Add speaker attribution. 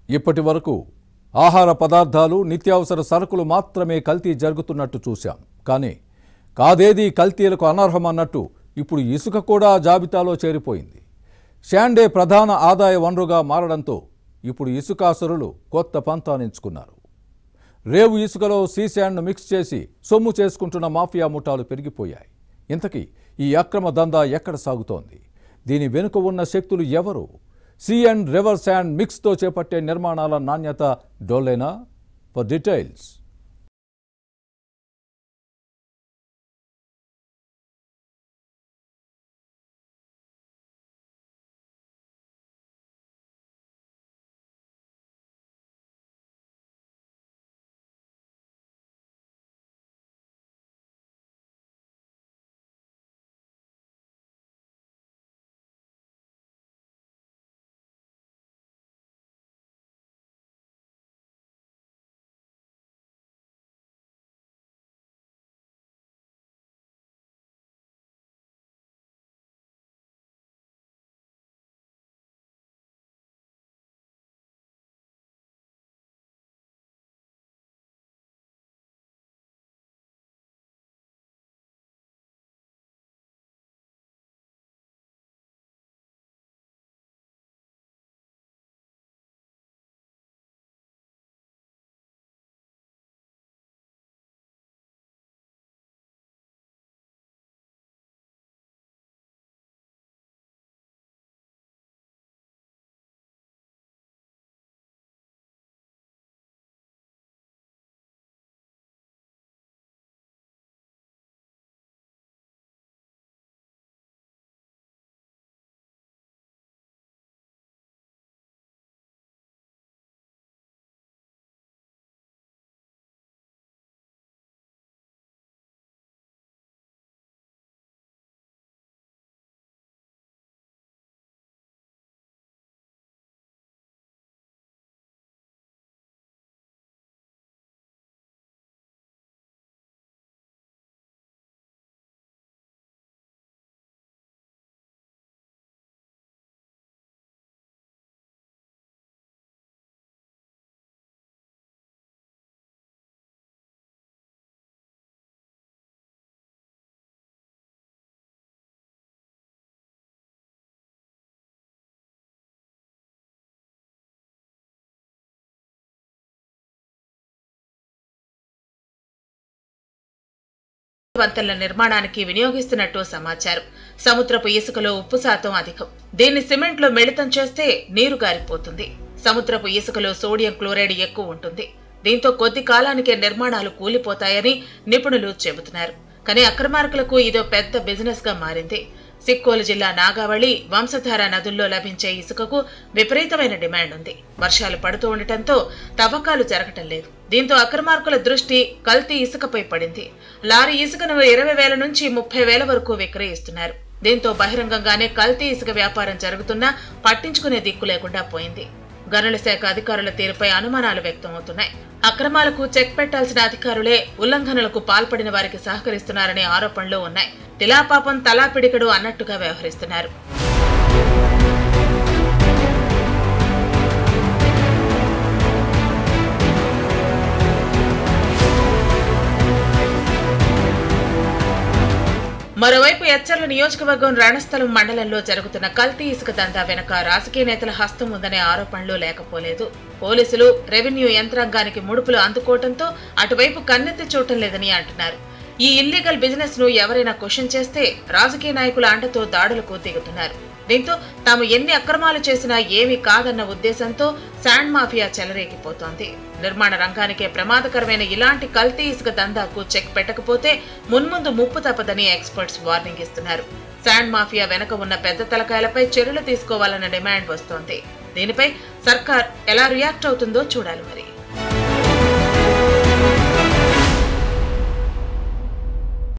Speaker 1: ఇప్పటి వరకు ఆహార పదార్థాలు నిత్యావసర సరుకులు మాత్రమే కల్తీ జరుగుతున్నట్టు చూశాం కానీ కాదేదీ కల్తీలకు అనర్హం అన్నట్టు ఇప్పుడు ఇసుక కూడా జాబితాలో చేరిపోయింది శాండే ప్రధాన ఆదాయ వనరుగా మారడంతో ఇప్పుడు ఇసుకాసురులు కొత్త పంతానించుకున్నారు రేవు ఇసుకలో సీ శాండ్ను మిక్స్ చేసి సొమ్ము చేసుకుంటున్న మాఫియా ముఠాలు పెరిగిపోయాయి ఇంతకీ ఈ అక్రమ దందా ఎక్కడ సాగుతోంది దీని వెనుక ఉన్న శక్తులు ఎవరు సీ అండ్ రివర్ శాండ్ మిక్స్తో చేపట్టే నిర్మాణాల నాణ్యత డోలేనా ఫర్ డీటెయిల్స్
Speaker 2: వంతెనల నిర్మాణానికి వినియోగిస్తున్నట్టు సమాచారం సముద్రపు ఇసుకలో ఉప్పు శాతం అధికం దీన్ని సిమెంట్లో మిళితం చేస్తే నీరు గారిపోతుంది సముద్రపు ఇసుకలో సోడియం క్లోరైడ్ ఎక్కువ ఉంటుంది దీంతో కొద్ది కాలానికే నిర్మాణాలు కూలిపోతాయని నిపుణులు చెబుతున్నారు కానీ అక్రమార్కులకు ఇదో పెద్ద బిజినెస్ గా మారింది సిక్కోలు జిల్లా నాగావళి వంశధార నదుల్లో లభించే ఇసుకకు విపరీతమైన డిమాండ్ ఉంది వర్షాలు పడుతూ ఉండటంతో తవ్వకాలు జరగటం లేదు దీంతో అక్రమార్కుల దృష్టి కల్తీ ఇసుకపై పడింది లారీ ఇసుకను ఇరవై వేల నుంచి ముప్పై వేల వరకు విక్రయిస్తున్నారు దీంతో బహిరంగంగానే కల్తీ ఇసుక వ్యాపారం జరుగుతున్నా పట్టించుకునే దిక్కు లేకుండా పోయింది గనుల శాఖ అధికారుల తీరుపై అనుమానాలు వ్యక్తమవుతున్నాయి అక్రమాలకు చెక్ పెట్టాల్సిన అధికారులే ఉల్లంఘనలకు పాల్పడిన వారికి సహకరిస్తున్నారనే ఆరోపణలు ఉన్నాయి తిలాపాపం తలా పిడికడు అన్నట్టుగా వ్యవహరిస్తున్నారు మరోవైపు ఎచ్చర్ల నియోజకవర్గం రణస్థలం మండలంలో జరుగుతున్న కల్తీ ఇసుక దందా వెనక రాజకీయ నేతల హస్తం ఉందనే ఆరోపణలు లేకపోలేదు పోలీసులు రెవెన్యూ యంత్రాంగానికి ముడుపులు అందుకోవడంతో అటువైపు కన్నెత్తి చూడటం లేదని అంటున్నారు ఈ ఇల్లీగల్ బిజినెస్ ను ఎవరైనా క్వశ్చన్ చేస్తే రాజకీయ నాయకుల అండతో దాడులకు దిగుతున్నారు దీంతో తాము ఎన్ని అక్రమాలు చేసినా ఏమీ కాదన్న ఉద్దేశంతో శాండ్ మాఫియా చెలరేగిపోతోంది నిర్మాణ రంగానికే ప్రమాదకరమైన ఇలాంటి కల్తీ ఇసుక దందాకు చెక్ పెట్టకపోతే మున్ముందు ముప్పు తప్పదని ఎక్స్పర్ట్స్ వార్నింగ్ ఇస్తున్నారు శాండ్ మాఫియా వెనక ఉన్న పెద్ద తలకాయలపై చర్యలు తీసుకోవాలన్న డిమాండ్ వస్తోంది దీనిపై సర్కార్ ఎలా రియాక్ట్ అవుతుందో చూడాలి మరి